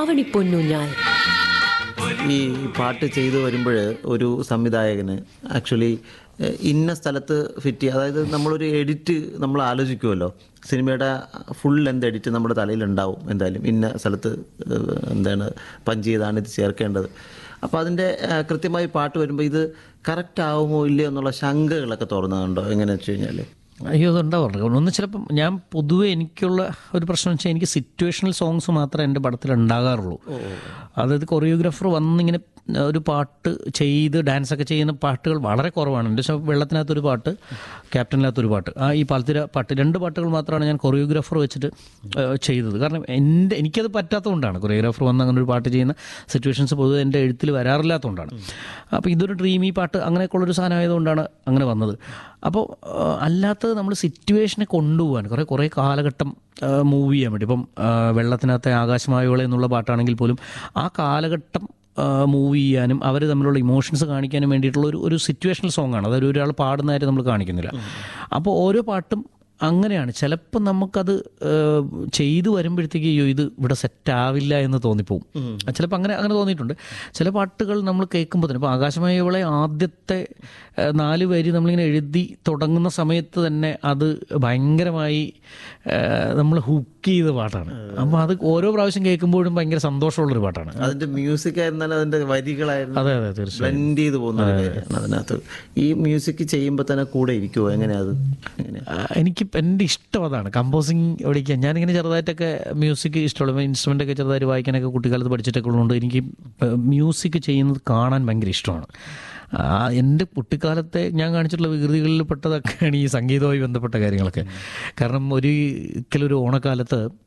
ആവണി പൊന്നൂഞ്ഞാൽ ഈ പാട്ട് ചെയ്തു വരുമ്പോൾ ഒരു സംവിധായകന് ആക്ച്വലി ഇന്ന സ്ഥലത്ത് ഫിറ്റ് ചെയ്യുക അതായത് നമ്മളൊരു എഡിറ്റ് നമ്മൾ ആലോചിക്കുമല്ലോ സിനിമയുടെ ഫുൾ ലെന്ത് എഡിറ്റ് നമ്മുടെ തലയിലുണ്ടാവും എന്തായാലും ഇന്ന സ്ഥലത്ത് ഏഹ്, എന്താണ് പഞ്ച് ചെയ്താണ് ഇത് ചേർക്കേണ്ടത് അപ്പോൾ അതിൻ്റെ ഏഹ്, കൃത്യമായി പാട്ട് വരുമ്പോൾ ഇത് കറക്റ്റ് ആവുമോ ഇല്ലയോ എന്നുള്ള ശങ്കകളൊക്കെ തുറന്നുണ്ടോ എങ്ങനെയാണെന്ന് വെച്ച് കഴിഞ്ഞാൽ അയ്യോ അതുണ്ടാവാറുണ്ട് ഒന്ന് ചിലപ്പം ഞാൻ പൊതുവെ എനിക്കുള്ള ഒരു പ്രശ്നം വെച്ചാൽ എനിക്ക് സിറ്റുവേഷണൽ സോങ്സ് മാത്രമേ എൻ്റെ പടത്തിൽ ഉണ്ടാകാറുള്ളൂ അതായത് കൊറിയോഗ്രാഫർ വന്നിങ്ങനെ ഒരു പാട്ട് ചെയ്ത് ഡാൻസ് ഒക്കെ ചെയ്യുന്ന പാട്ടുകൾ വളരെ കുറവാണ് എൻ്റെ ശ- വെള്ളത്തിനകത്തൊരു പാട്ട് ക്യാപ്റ്റനിനകത്തൊരു പാട്ട് ആ ഈ പാലത്തിര പാട്ട് രണ്ട് പാട്ടുകൾ മാത്രമാണ് ഞാൻ കൊറിയോഗ്രാഫർ വെച്ചിട്ട് ആ, ചെയ്തത് കാരണം എൻ്റെ എനിക്കത് പറ്റാത്തതുകൊണ്ടാണ് കൊറിയോഗ്രാഫർ വന്ന് അങ്ങനെ ഒരു പാട്ട് ചെയ്യുന്ന സിറ്റുവേഷൻസ് പൊതുവെ എൻ്റെ എഴുത്തിൽ വരാറില്ലാത്തതുകൊണ്ടാണ് അപ്പോൾ ഇതൊരു ഡ്രീമി പാട്ട് അങ്ങനെയൊക്കെയുള്ളൊരു സാധനം ആയതുകൊണ്ടാണ് അങ്ങനെ വന്നത് അപ്പോൾ ആ, അല്ലാത്തത് നമ്മൾ സിറ്റുവേഷനെ കൊണ്ടുപോകാൻ കുറേ കുറേ കാലഘട്ടം മൂവ് ചെയ്യാൻ വേണ്ടി ഇപ്പം ആ, വെള്ളത്തിനകത്തെ ആകാശമായോളെ എന്നുള്ള പാട്ടാണെങ്കിൽ പോലും ആ കാലഘട്ടം മൂവ് ചെയ്യാനും അവർ തമ്മിലുള്ള ഇമോഷൻസ് കാണിക്കാനും വേണ്ടിയിട്ടുള്ള ഒരു ഒരു സിറ്റുവേഷണൽ സോങ് ആണ് അതൊരു ഒരാൾ പാടുന്നതായിട്ട് നമ്മൾ കാണിക്കുന്നില്ല അപ്പോൾ ഓരോ പാട്ടും അങ്ങനെയാണ് ചിലപ്പോൾ നമുക്കത് ഏഹ്, ചെയ്തു വരുമ്പോഴത്തേക്ക് അയ്യോ ഇത് ഇവിടെ സെറ്റ് ആവില്ല എന്ന് തോന്നിപ്പോവും ചിലപ്പോൾ അങ്ങനെ അങ്ങനെ തോന്നിയിട്ടുണ്ട് ചില പാട്ടുകൾ നമ്മൾ കേൾക്കുമ്പോൾ തന്നെ ഇപ്പോൾ ആകാശമായവളെ ആദ്യത്തെ ഏഹ്, നാല് വരി നമ്മളിങ്ങനെ എഴുതി തുടങ്ങുന്ന സമയത്ത് തന്നെ അത് ഭയങ്കരമായി നമ്മൾ ഹുക്ക് ചെയ്ത പാട്ടാണ് അപ്പോൾ അത് ഓരോ പ്രാവശ്യം കേൾക്കുമ്പോഴും ഭയങ്കര സന്തോഷമുള്ളൊരു പാട്ടാണ് അതിൻ്റെ മ്യൂസിക് ആയിരുന്നാലും അതിൻ്റെ വരികളായിരുന്നു അതെ അതെ തീർച്ചയായും ബ്ലെൻഡ് ചെയ്ത് പോകുന്ന ഒരു കാര്യമാണ് അതിനകത്ത് ഈ മ്യൂസിക് ചെയ്യുമ്പോൾ തന്നെ കൂടെ ഇരിക്കുമോ എങ്ങനെയാ അത് എങ്ങനെയാ ആ, എനിക്ക് എൻ്റെ ഇഷ്ടം അതാണ് കമ്പോസിങ് പഠിക്കാൻ ഞാനിങ്ങനെ ചെറുതായിട്ടൊക്കെ മ്യൂസിക് ഇഷ്ടമുള്ള ഇൻസ്ട്രുമെൻ്റ് ഒക്കെ ചെറുതായിട്ട് വായിക്കാനൊക്കെ കുട്ടിക്കാലത്ത് പഠിച്ചിട്ടൊക്കെ ഉള്ളതുകൊണ്ട് എനിക്ക് മ്യൂസിക് ചെയ്യുന്നത് കാണാൻ ഭയങ്കര ഇഷ്ടമാണ് ആ, എൻ്റെ കുട്ടിക്കാലത്തെ ഞാൻ കാണിച്ചിട്ടുള്ള വികൃതികളിൽ പെട്ടതൊക്കെയാണ് ഈ സംഗീതവുമായി ബന്ധപ്പെട്ട കാര്യങ്ങളൊക്കെ കാരണം ഒരിക്കലൊരു ഓണക്കാലത്ത്